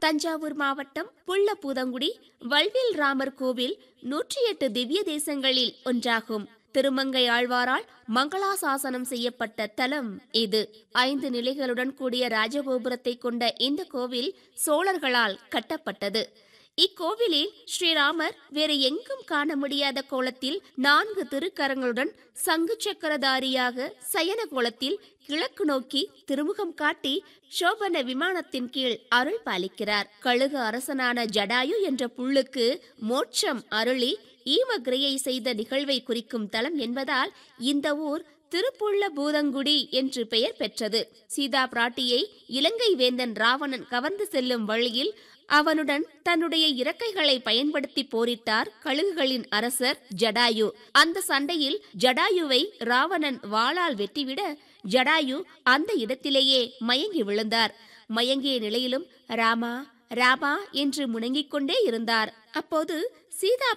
தஞ்சாவூர் மாவட்டம் புள்ளபூதங்குடி வல்வில் ராமர் கோவில் நூற்றி எட்டு திவ்ய தேசங்களில் ஒன்றாகும் திருமங்கை ஆழ்வாரால் மங்களாசாசனம் செய்யப்பட்ட தலம் இது ஐந்து நிலைகளுடன் கூடிய ராஜகோபுரத்தை கொண்ட இந்த கோவில் சோழர்களால் கட்டப்பட்டது இக்கோவிலில் ஸ்ரீராமர் வேறு எங்கும் காண முடியாத கோலத்தில் நான்கு திருக்கரங்களுடன் சங்கு சக்கரதாரியாக சயன கோலத்தில் கிழக்கு நோக்கி திருமுகம் காட்டி சோபன விமானத்தின் கீழ் அருள் பாலிக்கிறார் கழுகு அரசனான ஜடாயு என்ற புல்லுக்கு மோட்சம் அருளி ஈமக்கிரையை செய்த நிகழ்வை குறிக்கும் தலம் என்பதால் இந்த ஊர் திருப்புள்ள பூதங்குடி என்று பெயர் பெற்றது சீதா பிராட்டியை இலங்கை வேந்தன் ராவணன் கவர்ந்து செல்லும் வழியில் அவனுடன் தன்னுடைய இறக்கைகளை பயன்படுத்தி போரிட்டார் கழுகுகளின் அரசர் ஜடாயு அந்த சண்டையில் ஜடாயுவை ராவணன் வாளால் வெட்டிவிட ஜடாயு அந்த இடத்திலேயே மயங்கி விழுந்தார் மயங்கிய நிலையிலும் ராமா ராமா என்று முணங்கிக் கொண்டே இருந்தார் அப்போது சீதா